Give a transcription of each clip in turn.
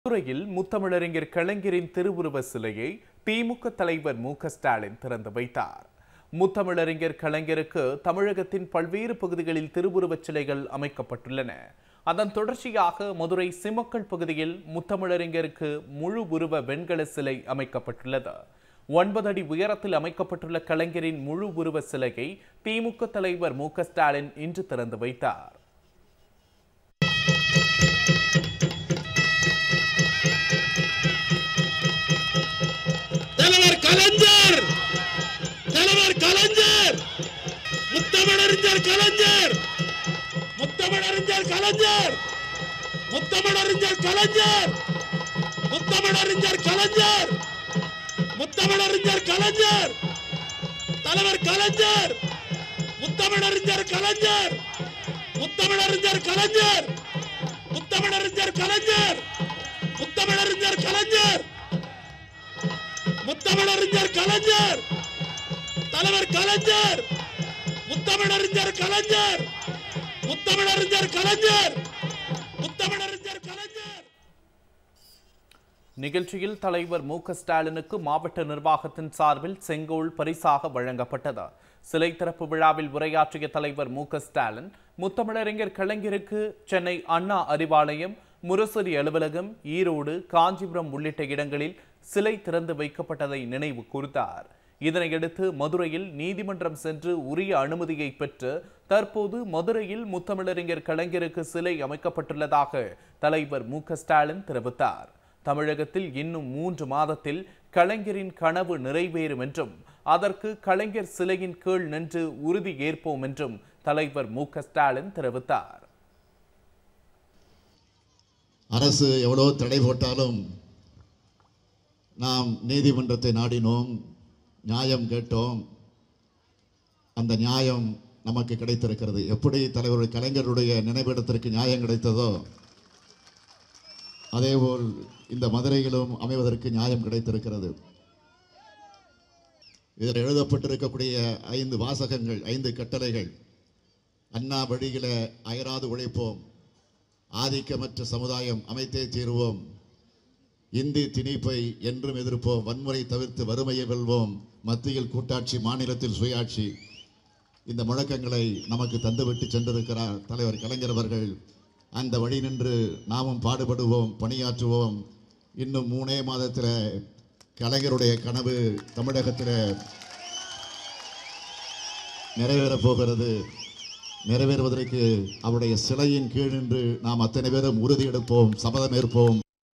மதுரையில் முத்தமிழறிஞர் கலைஞரின் திருவுருவ சிலையை திமுக தலைவர் மு க ஸ்டாலின் திறந்து வைத்தார் முத்தமிழறிஞர் கலைஞருக்கு தமிழகத்தின் பல்வேறு பகுதிகளில் திருவுருவச் சிலைகள் அமைக்கப்பட்டுள்ளன அதன் தொடர்ச்சியாக மதுரை சிமக்கல் பகுதியில் முத்தமிழறிஞருக்கு முழு உருவ வெண்கல சிலை அமைக்கப்பட்டுள்ளது ஒன்பது அடி உயரத்தில் அமைக்கப்பட்டுள்ள கலைஞரின் முழு உருவ சிலையை திமுக தலைவர் மு க ஸ்டாலின் இன்று திறந்து வைத்தார் தலைவர் கலைஞர் தலைவர் கலைஞர் முத்தமிழறிஞர் கலைஞர் முத்தமிழறிஞர் கலைஞர் முத்தமிழறிஞர் கலைஞர் முத்தமிழறிஞர் கலைஞர் முத்தமிழறிஞர் கலைஞர் தலைவர் கலைஞர் முத்தமிழறிஞர் கலைஞர் முத்தமிழறிஞர் கலைஞர் முத்தமிழறிஞர் கலைஞர் முத்தமிழறிஞர் கலைஞர் முத்தமிழறிஞர் கலைஞர் தலைவர் கலைஞர் முத்தமிழறிஞர் கலைஞர் முத்தமிழறிஞர் கலைஞர் முத்தமிழறிஞர் கலைஞர் நிகழ்ச்சியில் தலைவர் மு க ஸ்டாலினுக்கு மாவட்ட நிர்வாகத்தின் சார்பில் செங்கோல் பரிசாக வழங்கப்பட்டது சிலை திறப்பு விழாவில் உரையாற்றிய தலைவர் மு க ஸ்டாலின் முத்தமிழறிஞர் கலைஞருக்கு சென்னை அண்ணா அறிவாலயம் முரசொலி அலுவலகம் ஈரோடு காஞ்சிபுரம் உள்ளிட்ட இடங்களில் சிலை திறந்து வைக்கப்பட்டதை நினைவு கூர்ந்தார் இதனையடுத்து மதுரையில் நீதிமன்றம் சென்று உரிய அனுமதியை பெற்று தற்போது மதுரையில் முத்தமிழறிஞர் கலைஞருக்கு சிலை அமைக்கப்பட்டுள்ளதாக தலைவர் மு க ஸ்டாலின் தெரிவித்தார் தமிழகத்தில் இன்னும் மூன்று மாதத்தில் கலைஞரின் கனவு நிறைவேறும் என்றும் அதற்கு கலைஞர் சிலையின் கீழ் நின்று உறுதி ஏற்போம் என்றும் தலைவர் மு க ஸ்டாலின் தெரிவித்தார் அரசு எவ்வளோ தடை போட்டாலும் நாம் நீதிமன்றத்தை நாடினோம் நியாயம் கேட்டோம் அந்த நியாயம் நமக்கு கிடைத்திருக்கிறது எப்படி தலைவர் கலைஞருடைய நினைவிடத்திற்கு நியாயம் கிடைத்ததோ அதேபோல் இந்த மதுரையிலும் அமைவதற்கு நியாயம் கிடைத்திருக்கிறது இதில் எழுதப்பட்டிருக்கக்கூடிய ஐந்து வாசகங்கள் ஐந்து கட்டளைகள் அண்ணா வழியில அயராது உழைப்போம் ஆதிக்கமற்ற சமுதாயம் அமைத்தே தீருவோம் இந்தி திணிப்பை என்றும் எதிர்ப்போம் வன்முறை தவிர்த்து வறுமையை வெல்வோம் மத்தியில் கூட்டாட்சி மாநிலத்தில் சுயாட்சி இந்த முழக்கங்களை நமக்கு தந்துவிட்டு சென்றிருக்கிறார் தலைவர் கலைஞர் அவர்கள் அந்த வழி நின்று நாமும் பாடுபடுவோம் பணியாற்றுவோம் இன்னும் மூணே மாதத்தில் கலைஞருடைய கனவு தமிழகத்தில் நிறைவேறப் போகிறது நிறைவேறுவதற்கு அவருடைய சிலையின் கீழ் நின்று நாம் அத்தனை பேரும் உறுதியெடுப்போம் சபதம் ஏற்போம்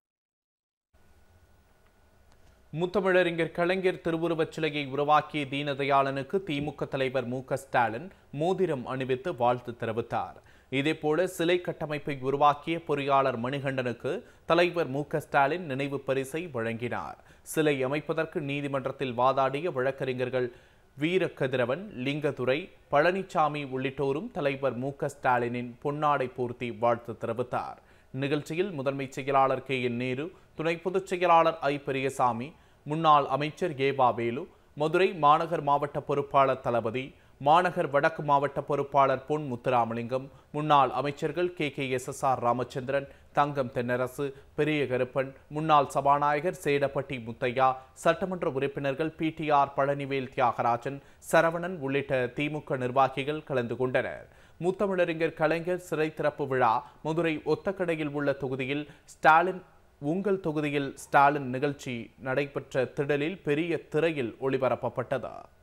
முத்தமிழறிஞர் கலைஞர் திருவுருவச் சிலையை உருவாக்கிய தீனதயாளனுக்கு திமுக தலைவர் மு க ஸ்டாலின் மோதிரம் அணிவித்து வாழ்த்து தெரிவித்தார் இதேபோல சிலை கட்டமைப்பை உருவாக்கிய பொறியாளர் மணிகண்டனுக்கு தலைவர் மு க ஸ்டாலின் நினைவு பரிசை வழங்கினார் சிலை அமைப்பதற்கு நீதிமன்றத்தில் வாதாடிய வழக்கறிஞர்கள் வீர கதிரவன் லிங்கதுரை பழனிசாமி உள்ளிட்டோரும் தலைவர் மு க ஸ்டாலினின் பொன்னாடை போர்த்தி வாழ்த்து தெரிவித்தார் நிகழ்ச்சியில் முதன்மை செயலாளர் கே என் நேரு துணை பொதுச் செயலாளர் ஐ பெரியசாமி முன்னாள் அமைச்சர் ஏவா வேலு மதுரை மாநகர் மாவட்ட பொறுப்பாளர் தளபதி மாநகர் வடக்கு மாவட்ட பொறுப்பாளர் பொன் முத்துராமலிங்கம் முன்னாள் அமைச்சர்கள் K K S S R Ramachandran Thangam Thennarasu Periya Karuppan முன்னாள் சபாநாயகர் சேடப்பட்டி முத்தையா சட்டமன்ற உறுப்பினர்கள் பிடிஆர் பழனிவேல் தியாகராஜன் சரவணன் உள்ளிட்ட திமுக நிர்வாகிகள் கலந்து கொண்டனர் முத்தமிழறிஞர் கலைஞர் சிறை திறப்பு விழா மதுரை ஒத்தக்கடையில் உள்ள தொகுதியில் ஸ்டாலின் உங்கள் தொகுதியில் ஸ்டாலின் நிகழ்ச்சி நடைபெற்ற திடலில் பெரிய திரையில் ஒளிபரப்பப்பட்டது